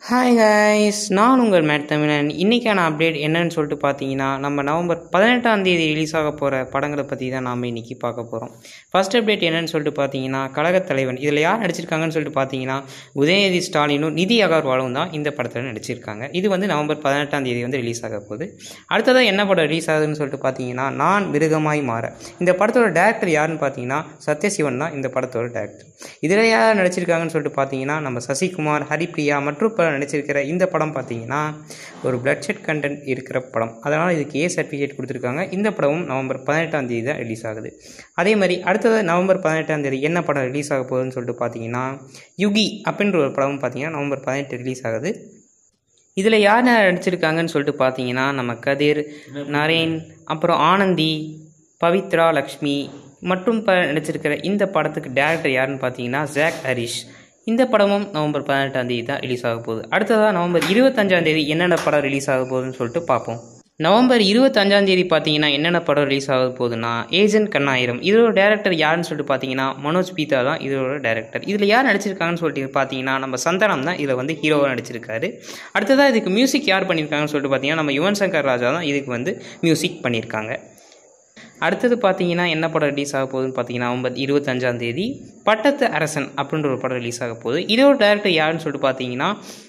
hi guys நான் உங்கள் mat தமிழன் இன்றைக்கான அப்டேட் என்னன்னு சொல்லிட்டு பார்த்தீங்கன்னா நம்ம நவம்பர் பதினெட்டாம் தேதி ரிலீஸ் ஆக போகிற படங்களை பற்றி தான் நாம் இன்றைக்கி பார்க்க போகிறோம் ஃபர்ஸ்ட் அப்டேட் என்னன்னு சொல்லிட்டு பார்த்தீங்கன்னா கழகத் தலைவன் இதில் யார் நடிச்சிருக்காங்கன்னு சொல்லிட்டு பார்த்தீங்கன்னா உதயநிதி ஸ்டாலினும் நிதி அகர்வாலும் தான் இந்த படத்தில் நடிச்சிருக்காங்க இது வந்து நவம்பர் பதினெட்டாம் தேதி வந்து ரிலீஸ் ஆக போகுது அடுத்ததாக என்ன படம் ரிலீஸ் ஆகுதுன்னு சொல்லிட்டு பார்த்தீங்கன்னா நான் மிருகமாய் மாற இந்த படத்தோட டேரக்டர் யாருன்னு பார்த்தீங்கன்னா சத்யசிவன் தான் இந்த படத்தோட டேரக்டர் இதில் யார் நடிச்சிருக்காங்கன்னு சொல்லிட்டு பார்த்தீங்கன்னா நம்ம சசிகுமார் ஹரிப்ரியா மற்றும் பலர் நடிச்சிருக்கிற இந்த படம் பார்த்தீங்கன்னா ஒரு பிளட் ஷெட் கண்டென்ட் இருக்கிற படம் அதனால் இதுக்கு ஏ சர்டிஃபிகேட் கொடுத்துருக்காங்க இந்த படமும் நவம்பர் பதினெட்டாம் தேதி தான் ரிலீஸ் ஆகுது அதே மாதிரி அடுத்தது நவம்பர் பதினெட்டாம் தேதி என்ன படம் ரிலீஸ் ஆக போகுதுன்னு சொல்லிட்டு பார்த்தீங்கன்னா யுகி அப்படின்ற ஒரு படமும் பார்த்தீங்கன்னா நவம்பர் பதினெட்டு ரிலீஸ் ஆகுது இதில் யார் யார் நடிச்சிருக்காங்கன்னு சொல்லிட்டு பார்த்தீங்கன்னா நம்ம கதிர் நரேன் அப்புறம் ஆனந்தி பவித்ரா லக்ஷ்மி மற்றும் ப நடிச்சிருக்கிற இந்த படத்துக்கு டேரக்டர் யாருன்னு பார்த்தீங்கன்னா ஜாக் ஹரிஷ் இந்த படமும் நவம்பர் பதினெட்டாம் தேதி தான் ரிலீஸ் ஆக போகுது அடுத்ததாக நவம்பர் இருபத்தஞ்சாம் தேதி என்னென்ன படம் ரிலீஸ் ஆக போகுதுன்னு சொல்லிட்டு பார்ப்போம் நவம்பர் இருபத்தஞ்சாம் தேதி பார்த்தீங்கன்னா என்னென்ன படம் ரிலீஸ் ஆக போகுதுன்னா ஏஜென்ட் கண்ணாயிரம் இதோட டேரக்டர் யாருன்னு சொல்லிட்டு பார்த்தீங்கன்னா மனோஜ் பீதா தான் இதோட டேரக்டர் இதில் யார் நடிச்சிருக்காங்கன்னு சொல்லிட்டு பார்த்தீங்கன்னா நம்ம சந்தானம் தான் இதில் வந்து ஹீரோவாக நடிச்சிருக்காரு அடுத்ததாக இதுக்கு மியூசிக் யார் பண்ணியிருக்காங்கன்னு சொல்லிட்டு பார்த்தீங்கன்னா நம்ம யுவன் சங்கர் ராஜா தான் இதுக்கு வந்து மியூசிக் பண்ணியிருக்காங்க அடுத்தது பார்த்தீங்கன்னா என்ன படம் ரிலீஸ் ஆக போகுதுன்னு பார்த்தீங்கன்னா நவம்பர் இருபத்தஞ்சாம் தேதி பட்டத்து அரசன் அப்படின்ற ஒரு படம் ரிலீஸ் ஆக போகுது இதோட டேரக்டர் யாருன்னு சொல்லிட்டு பார்த்தீங்கன்னா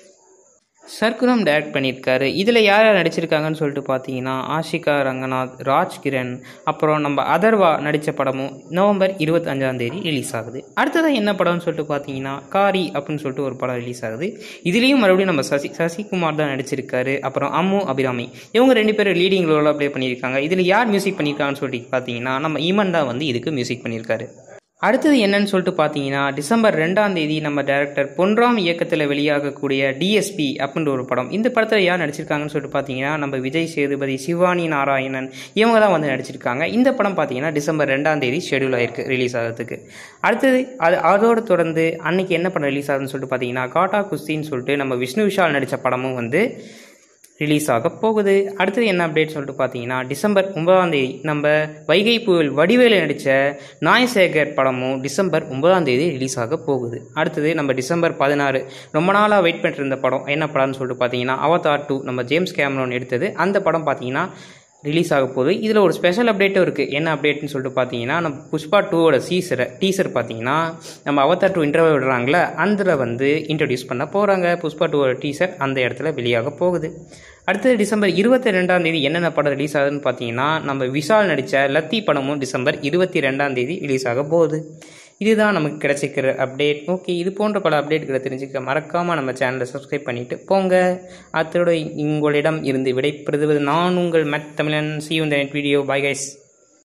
சர்க்குரம் டைரக்ட் பண்ணியிருக்காரு இதில் யார் யார் நடிச்சிருக்காங்கன்னு சொல்லிட்டு பார்த்தீங்கன்னா ஆஷிகா ரங்கநாத் ராஜ்கிரண் அப்புறம் நம்ம அதர்வா நடித்த படமும் நவம்பர் இருபத்தஞ்சாம் தேதி ரிலீஸ் ஆகுது அடுத்ததாக என்ன படம்னு சொல்லிட்டு பார்த்தீங்கன்னா காரி அப்படின்னு சொல்லிட்டு ஒரு படம் ரிலீஸ் ஆகுது இதுலேயும் மறுபடியும் நம்ம சசி சசிகுமார் தான் நடிச்சிருக்காரு அப்புறம் அம்மு அபிராமி இவங்க ரெண்டு பேரும் லீடிங் ரோலாக ப்ளே பண்ணியிருக்காங்க இதில் யார் மியூசிக் பண்ணியிருக்காங்கன்னு சொல்லிட்டு பார்த்தீங்கன்னா நம்ம ஈமன் தான் வந்து இதுக்கு மியூசிக் பண்ணியிருக்காரு அடுத்தது என்னன்னு சொல்லிட்டு பார்த்தீங்கன்னா டிசம்பர் ரெண்டாம் தேதி நம்ம டேரக்டர் பொன்ராம் இயக்கத்தில் வெளியாகக்கூடிய டிஎஸ்பி அப்படின்ற ஒரு படம் இந்த படத்தில் யார் நடிச்சிருக்காங்கன்னு சொல்லிட்டு பார்த்தீங்கன்னா நம்ம விஜய் சேதுபதி சிவானி நாராயணன் இவங்க தான் வந்து நடிச்சிருக்காங்க இந்த படம் பார்த்தீங்கன்னா டிசம்பர் ரெண்டாம் தேதி ஷெடியூல் ஆயிருக்கு ரிலீஸ் ஆகிறதுக்கு அடுத்தது அது அதோடு தொடர்ந்து அன்னைக்கு என்ன படம் ரிலீஸ் ஆகுதுன்னு சொல்லிட்டு பார்த்தீங்கன்னா காட்டா குஸ்தின்னு சொல்லிட்டு நம்ம விஷ்ணு விஷால் நடித்த படமும் வந்து ரிலீஸ் ஆக போகுது அடுத்தது என்ன அப்டேட் சொல்லிட்டு பார்த்தீங்கன்னா டிசம்பர் ஒன்பதாம் தேதி நம்ம வைகை புயல் வடிவேலு நடித்த நாயசேகர் படமும் டிசம்பர் ஒன்பதாம் தேதி ரிலீஸ் ஆக போகுது அடுத்தது நம்ம டிசம்பர் பதினாறு ரொம்ப நாளாக வெயிட் பண்ணிட்டு இருந்த படம் என்ன படம்னு சொல்லிட்டு பார்த்தீங்கன்னா அவதார் டூ நம்ம ஜேம்ஸ் கேமரோன் எடுத்தது அந்த படம் பார்த்தீங்கன்னா ரிலீஸ் ஆக போகுது இதில் ஒரு ஸ்பெஷல் அப்டேட்டும் இருக்குது என்ன அப்டேட்னு சொல்லிட்டு பார்த்தீங்கன்னா நம்ம புஷ்பா டூவோட சீசரை டீசர் பார்த்தீங்கன்னா நம்ம அவதார் டூ இன்டர்வியூ விடுறாங்களே அதில் வந்து இன்ட்ரடியூஸ் பண்ண போகிறாங்க புஷ்பா டூவோட டீசர் அந்த இடத்துல வெளியாக போகுது அடுத்தது டிசம்பர் இருபத்தி ரெண்டாம் தேதி என்னென்ன படம் ரிலீஸ் ஆகுதுன்னு பார்த்தீங்கன்னா நம்ம விஷால் நடித்த லத்தி படமும் டிசம்பர் இருபத்தி ரெண்டாம் தேதி ரிலீஸ் ஆக போகுது இதுதான் நமக்கு கிடைச்சிக்கிற அப்டேட் ஓகே இது போன்ற பல அப்டேட்களை தெரிஞ்சுக்க மறக்காமல் நம்ம சேனலை சப்ஸ்கிரைப் பண்ணிவிட்டு போங்க அத்தோட உங்களிடம் இருந்து விடைபெறுவது நான் உங்கள் மேத் தமிழன் சி இந்த வீடியோ பை கைஸ்